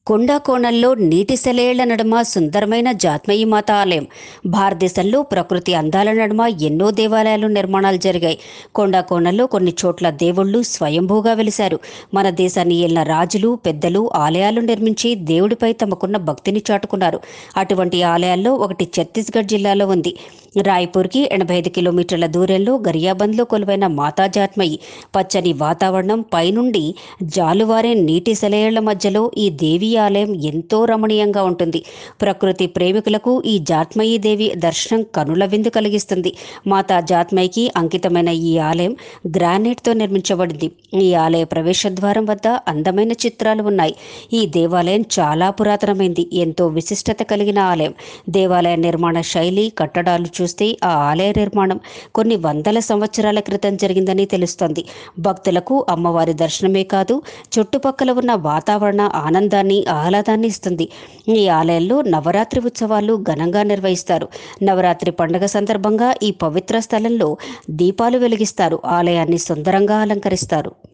కొండా కోణంలో నీటి సెలయేళ్ల నడుమ సుందరమైన జాత్మయి మాత ఆలయం భారతదేశంలో ప్రకృతి అందాల నడుమ ఎన్నో దేవాలయాలు నిర్మాణాలు జరిగాయి కొండా కోణంలో కొన్ని చోట్ల దేవుళ్ళు స్వయంభూగా వెలిశారు మన దేశాన్ని ఏలిన రాజులు పెద్దలు ఆలయాలు నిర్మించి దేవుడిపై తమకున్న భక్తిని చాటుకున్నారు అటువంటి ఆలయాల్లో ఒకటి ఛత్తీస్గఢ్ జిల్లాలో ఉంది రాయ్పూర్కి ఎనభై ఐదు కిలోమీటర్ల దూరంలో గరియాబంద్లో కొలువైన మాతా జాత్మయి పచ్చని వాతావరణం పైనుండి జాలువారే నీటి సెలయేళ్ల మధ్యలో ఈ దేవి ఆలయం ఎంతో రమణీయంగా ఉంటుంది ప్రకృతి ప్రేమికులకు ఈ జాత్మయి దేవి దర్శనం కనుల విందు కలిగిస్తుంది మాతా జాత్మయికి అంకితమైన ఈ ఆలయం గ్రానైట్తో నిర్మించబడింది ఈ ఆలయ ప్రవేశ ద్వారం వద్ద అందమైన చిత్రాలు ఉన్నాయి ఈ దేవాలయం చాలా పురాతనమైంది ఎంతో విశిష్టత కలిగిన ఆలయం దేవాలయ నిర్మాణ శైలి కట్టడాలు చూస్తే ఆ ఆలయ నిర్మాణం కొన్ని వందల సంవత్సరాల క్రితం జరిగిందని తెలుస్తోంది భక్తులకు అమ్మవారి దర్శనమే కాదు చుట్టుపక్కల ఉన్న వాతావరణ ఆనందాన్ని ఆహ్లాదాన్ని ఇస్తుంది ఈ ఆలయంలో నవరాత్రి ఉత్సవాలు ఘనంగా నిర్వహిస్తారు నవరాత్రి పండుగ సందర్భంగా ఈ పవిత్ర స్థలంలో దీపాలు వెలిగిస్తారు ఆలయాన్ని సుందరంగా అలంకరిస్తారు